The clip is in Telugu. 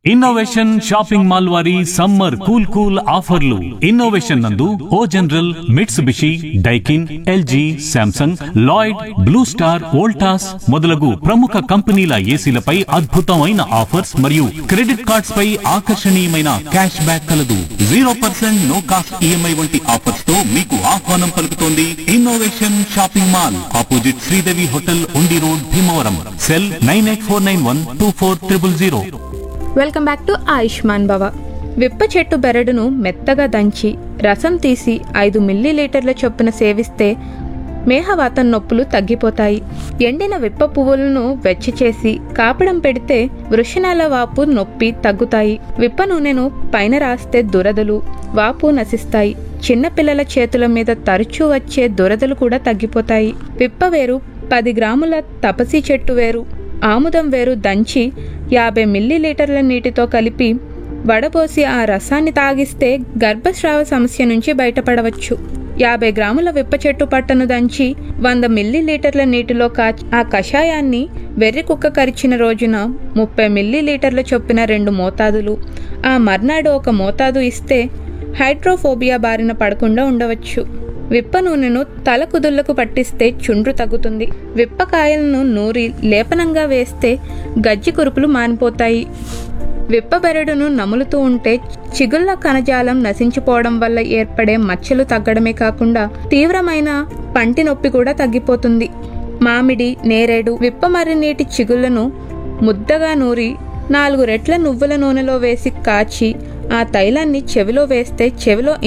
ఇన్నోవేషన్ షాపింగ్ మాల్ వారి సమ్మర్ కూల్ కూల్ ఆఫర్లు ఇన్నోవేషన్ నందు O General Mitsubishi Daikin LG Samsung Lloyd Blue Star Voltas మొదలగు ప్రముఖ కంపెనీల ఏసీలపై అద్భుతమైన ఆఫర్స్ మరియు క్రెడిట్ కార్డ్స్ పై ఆకర్షణీయమైన క్యాష్ బ్యాక్ కలదు zero percent no cost EMI వంటి ఆఫర్స్ తో మీకు ఆహ్వానం పలుకుతోంది innovation shopping mall opposite Sridevi hotel Undi road Bhimavaram cell nine eight four nine one two four triple zero welcome back to Ayushman Bhava విప్ప చెట్టు బెరడును మెత్తగా దంచి రసం తీసి ఐదు మిల్లీలీటర్ల చొప్పున సేవిస్తే మేహవాతం నొప్పులు తగ్గిపోతాయి ఎండిన విప్ప పువ్వులను వెచ్చి చేసి కాపడం పెడితే వృషణాల వాపు నొప్పి తగ్గుతాయి విప్ప నూనెను పైన రాస్తే దురదలు వాపు నశిస్తాయి చిన్నపిల్లల చేతుల మీద తరచూ వచ్చే దురదలు కూడా తగ్గిపోతాయి విప్ప వేరు పది గ్రాముల తపసి చెట్టు వేరు ఆముదం వేరు దంచి యాభై మిల్లీలీటర్ల నీటితో కలిపి వడపోసి ఆ రసాన్ని తాగిస్తే గర్భస్రావ సమస్య నుంచి బయటపడవచ్చు యాభై గ్రాముల విప్ప చెట్టు పట్టను దంచి వంద మిల్లీలీటర్ల నీటిలో కాచి ఆ కషాయాన్ని వెర్రి కుక్క కరిచిన రోజున ముప్పై మిల్లీలీటర్ల చొప్పున రెండు మోతాదులు ఆ మర్నాడు ఒక మోతాదు ఇస్తే హైడ్రోఫోబియా బారిన పడకుండా ఉండవచ్చు విప్ప నూనెను తల కుదుళ్లకు పట్టిస్తే చుండ్రు తగ్గుతుంది విప్పకాయలను నూరి లేపనంగా వేస్తే గజ్జి కురుపులు మానిపోతాయి విప్ప బెరడును నములుతూ ఉంటే చిగుళ్ళ కణజాలం నశించిపోవడం వల్ల ఏర్పడే మచ్చలు తగ్గడమే కాకుండా తీవ్రమైన పంటి నొప్పి కూడా తగ్గిపోతుంది మామిడి నేరేడు విప్పమర్రి నీటి చిగుళ్లను ముద్దగా నూరి నాలుగు రెట్ల నువ్వుల నూనెలో వేసి కాచి ఆ తైలాన్ని చెవిలో వేస్తే చెవిలో